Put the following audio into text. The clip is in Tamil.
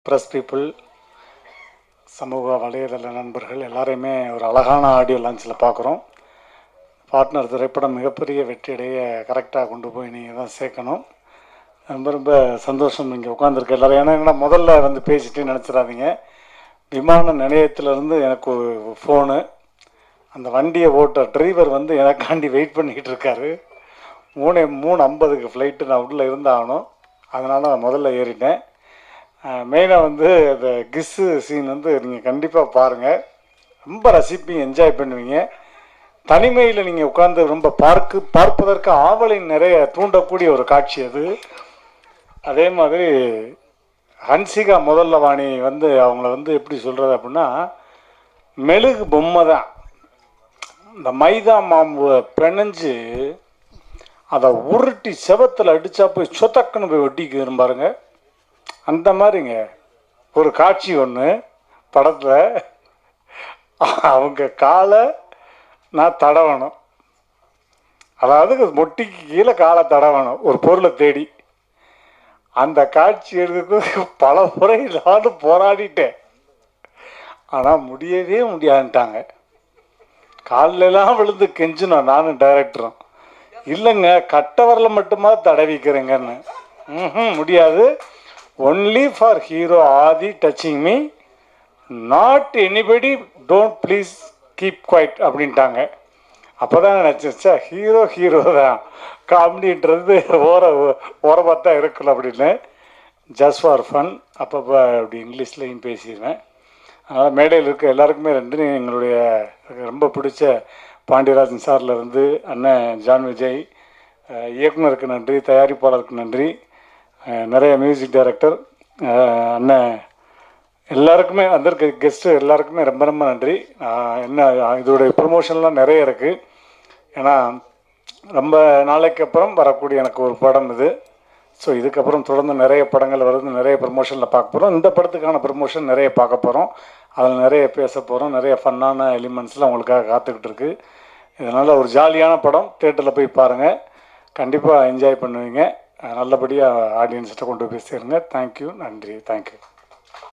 ப்ரெஸ் பீப்புள் சமூக வலைதள நண்பர்கள் எல்லாரையுமே ஒரு அழகான ஆடியோ லான்ச்சில் பார்க்குறோம் பார்ட்னர் திரைப்படம் மிகப்பெரிய வெற்றியடைய கரெக்டாக கொண்டு போய் நீங்கள் தான் சேர்க்கணும் ரொம்ப ரொம்ப சந்தோஷம் இங்கே உட்காந்துருக்க எல்லாரும் ஏன்னா என்னடா முதல்ல வந்து பேசிட்டு நினச்சிடாதீங்க விமான நிலையத்திலேருந்து எனக்கு ஒரு ஃபோனு அந்த வண்டியை ஓட்ட டிரைவர் வந்து எனக்காண்டி வெயிட் பண்ணிக்கிட்டு இருக்காரு மூணு மூணு ஐம்பதுக்கு ஃப்ளைட்டு நான் உள்ளே இருந்தாகணும் அதனால் நான் முதல்ல ஏறிட்டேன் மெயினாக வந்து அந்த கிஸ்ஸு சீன் வந்து நீங்கள் கண்டிப்பாக பாருங்கள் ரொம்ப ரசிப்பீங்க என்ஜாய் பண்ணுவீங்க தனிமையில் நீங்கள் உட்கார்ந்து ரொம்ப பார்க்கு பார்ப்பதற்கு ஆவலை நிறைய தூண்டக்கூடிய ஒரு காட்சி அது அதே மாதிரி ஹன்சிகா முதல்ல வாணி வந்து அவங்கள வந்து எப்படி சொல்கிறது அப்படின்னா மெழுகு பொம்மை தான் இந்த மைதா மாம்பு பிணைஞ்சு அதை உருட்டி செவத்தில் அடித்தா போய் சொத்தக்குன்னு போய் ஒட்டிக்கு பாருங்க அந்த மாதிரிங்க ஒரு காட்சி ஒன்று படத்தில் அவங்க காலை நான் தடவணும் அதாவது மொட்டிக்கு கீழே காலை தடவணும் ஒரு பொருளை தேடி அந்த காட்சி எடுக்கிறதுக்கு பல முறை நானும் போராடிட்டேன் ஆனால் முடியவே முடியாதுட்டாங்க காலிலெல்லாம் விழுந்து கெஞ்சினோம் நானும் டைரக்டரும் இல்லைங்க கட்டவரில் மட்டுமா தடவிக்கிறேங்கன்னு ம் முடியாது only for hero Aadhi touching me not anybody don't please keep quiet அப்படின்ட்டாங்க அப்போ தான் நினச்சிச்சா ஹீரோ ஹீரோ தான் காமெடின்றது ஓர ஓரமாக தான் இருக்கணும் அப்படின்னு ஜஸ்ட் ஃபார் ஃபன் அப்பப்போ அப்படி இங்கிலீஷ்லேயும் பேசிடுவேன் அதனால் மேடையில் இருக்க எல்லாருக்குமே ரெண்டு எங்களுடைய எனக்கு ரொம்ப பிடிச்ச பாண்டியராஜன் சார்ல இருந்து அண்ணன் ஜான் விஜய் அஹ் இயக்குனருக்கு நன்றி தயாரிப்பாளருக்கு நன்றி அஹ் நிறைய மியூசிக் டைரக்டர் அஹ் அண்ணன் எல்லாருக்குமே வந்திருக்க கெஸ்ட்டு எல்லாருக்குமே ரொம்ப ரொம்ப நன்றி நான் என்ன இதோடைய ப்ரொமோஷன்லாம் நிறைய இருக்குது ஏன்னா ரொம்ப நாளைக்கு அப்புறம் வரக்கூடிய எனக்கு ஒரு படம் இது ஸோ இதுக்கப்புறம் தொடர்ந்து நிறைய படங்கள் வருது நிறைய ப்ரமோஷனில் பார்க்க போகிறோம் இந்த படத்துக்கான ப்ரமோஷன் நிறைய பார்க்க போகிறோம் அதில் நிறைய பேச போகிறோம் நிறைய ஃபன்னான எலிமெண்ட்ஸ்லாம் உங்களுக்காக காத்துக்கிட்டு இருக்கு இதனால் ஒரு ஜாலியான படம் தேட்டரில் போய் பாருங்கள் கண்டிப்பாக என்ஜாய் பண்ணுவீங்க நல்லபடியாக ஆடியன்ஸ்கிட்ட கொண்டு போய் சேருங்க தேங்க்யூ நன்றி தேங்க்யூ